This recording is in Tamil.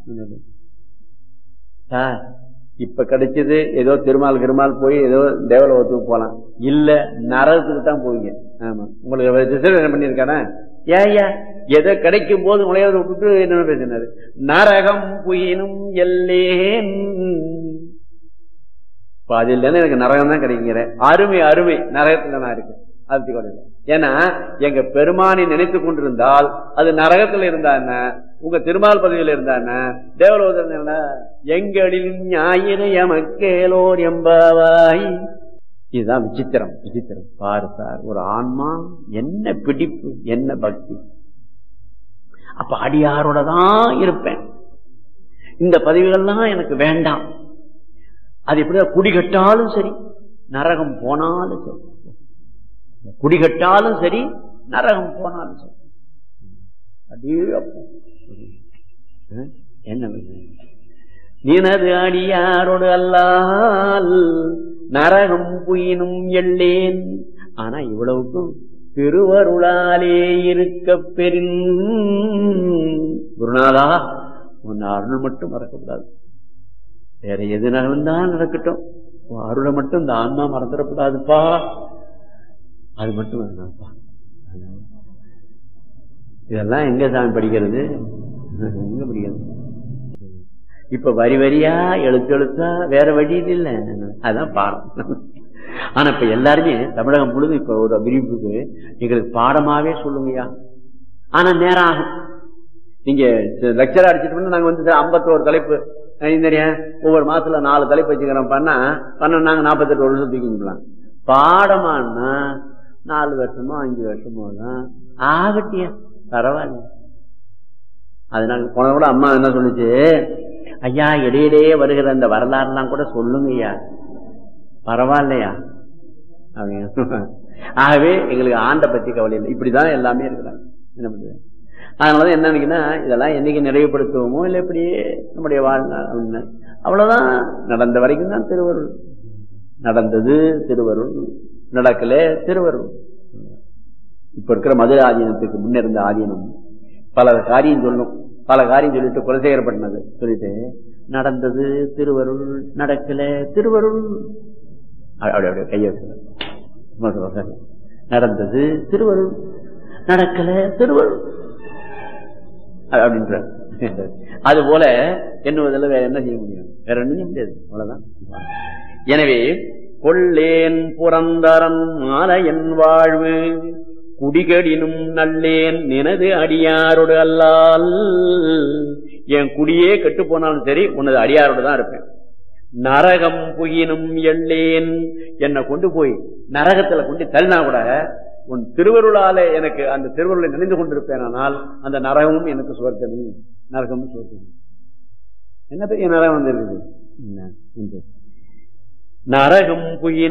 சார் இப்ப கிடைச்சது ஏதோ திருமால் கிருமால் போய் ஏதோ தேவலோகத்துக்கு போலாம் இல்ல நரகத்துக்கு தான் போவீங்க ஆமா உங்களுக்கு ரிசர்வேஷன் பண்ணிருக்கானே ஏயா எதை கிடைக்கும் போது உழையாத விட்டுட்டு என்ன பேசினாரு நரகம் புயினும் எல்லேன் பாதியில் எனக்கு நரகம் தான் கிடைக்கிற அருமை அருமை நரகத்துல நான் இருக்கேன் அது கூட ஏன்னா எங்க பெருமானை நினைத்து கொண்டிருந்தால் அது நரகத்துல இருந்தா என்ன உங்க திருமால் பதவியில இருந்தா என்ன தேவலோகத்தில் என்ன எங்களில் ஞாயிறு எமக்கேலோர் எம்பாவாய் இதுதான் விசித்திரம் விசித்திரம் பாரு சார் ஒரு ஆன்மா என்ன பிடிப்பு என்ன பக்தி அப்ப அடியாரோட தான் இருப்பேன் இந்த பதவிகள்லாம் எனக்கு வேண்டாம் அது எப்படியா குடிகட்டாலும் சரி நரகம் போனாலும் சரி குடிகட்டாலும் சரி நரகம் போனாலும் சரி அதே அப்போ என்ன நினது அடியாரோடு அல்லால் நரகம் புயினும் எள்ளேன் ஆனா இவ்வளவுக்கும் திருவருளாலே இருக்க பெரின் குருநாதா உன் அருள் மட்டும் மறக்கக்கூடாது வேற எது நகர்ந்தான் நடக்கட்டும் அருளை மட்டும் இந்த ஆன்மா மறந்துடக்கூடாதுப்பா அது மட்டும் வேணாம்ப்பா இதெல்லாம் எங்க சாமி படிக்கிறது எங்க படிக்கிறது இப்ப வரி வரியா எழுத்து எழுத்தா வேற வழி இல்ல அதான் பாடம் ஆனா இப்ப எல்லாருமே தமிழகம் முழுதும் இப்ப ஒரு விரிவுக்கு எங்களுக்கு பாடமாவே சொல்லுங்கய்யா ஆனா நேரம் ஆகும் நீங்க லெக்சர் அடிச்சிட்டு நாங்க வந்து ஐம்பத்தோரு தலைப்பு தெரியும் ஒவ்வொரு மாசத்துல நாலு தலைப்பு வச்சுக்கிறோம் பண்ணா பண்ண நாங்க நாற்பத்தெட்டு வருஷம் தூக்கிக்கலாம் பாடமானா நாலு வருஷமோ அஞ்சு வருஷமோ தான் ஆகட்டியா பரவாயில்ல அதனால போன கூட அம்மா என்ன சொல்லுச்சு ஐயா இடையிடையே வருகிற அந்த வரலாறுலாம் கூட சொல்லுங்க ஐயா பரவாயில்லையா அப்படின்னு ஆகவே எங்களுக்கு ஆண்டை பத்தி கவலை இல்லை இப்படிதான் எல்லாமே இருக்கிறாங்க என்ன பண்றது அதனாலதான் என்ன இதெல்லாம் என்னைக்கு நிறைவுபடுத்துவோமோ இல்லை இப்படியே நம்முடைய வாழ்நாள் அப்படின்னு அவ்வளவுதான் நடந்த வரைக்கும் தான் திருவருள் நடந்தது திருவருள் நடக்கல திருவருள் இப்ப இருக்கிற மதுரை ஆதீனத்துக்கு முன்னிருந்த ஆதீனம் பல காரியம் சொல்லும் பல காரியம் சொல்லிட்டு குலசேகரப்பட்டினது சொல்லிட்டு நடந்தது திருவருள் நடக்கல திருவருள் அப்படி அப்படியே கைய நடந்தது திருவருள் நடக்கல திருவருள் அப்படின்ற அது போல என்னுவதில் வேற என்ன செய்ய முடியும் வேற ஒன்றும் செய்ய முடியாது அவ்வளவுதான் எனவே கொள்ளேன் புறந்தரன் மாலையன் வாழ்வு குடிகடினும் நல்லேன் நினது அடியாரோடு அல்லால் என் குடியே கெட்டு போனாலும் சரி உனது அடியாரோடு தான் இருப்பேன் நரகம் புயினும் எள்ளேன் என்னை கொண்டு போய் நரகத்துல கொண்டு தள்ளினா கூட உன் திருவருளால எனக்கு அந்த திருவருளை நினைந்து கொண்டிருப்பேன் ஆனால் அந்த நரகமும் எனக்கு சுவர்க்கமே நரகமும் சுவர்க்கமே என்ன பெரிய நரகம் வந்திருக்குது நரகம் புயின்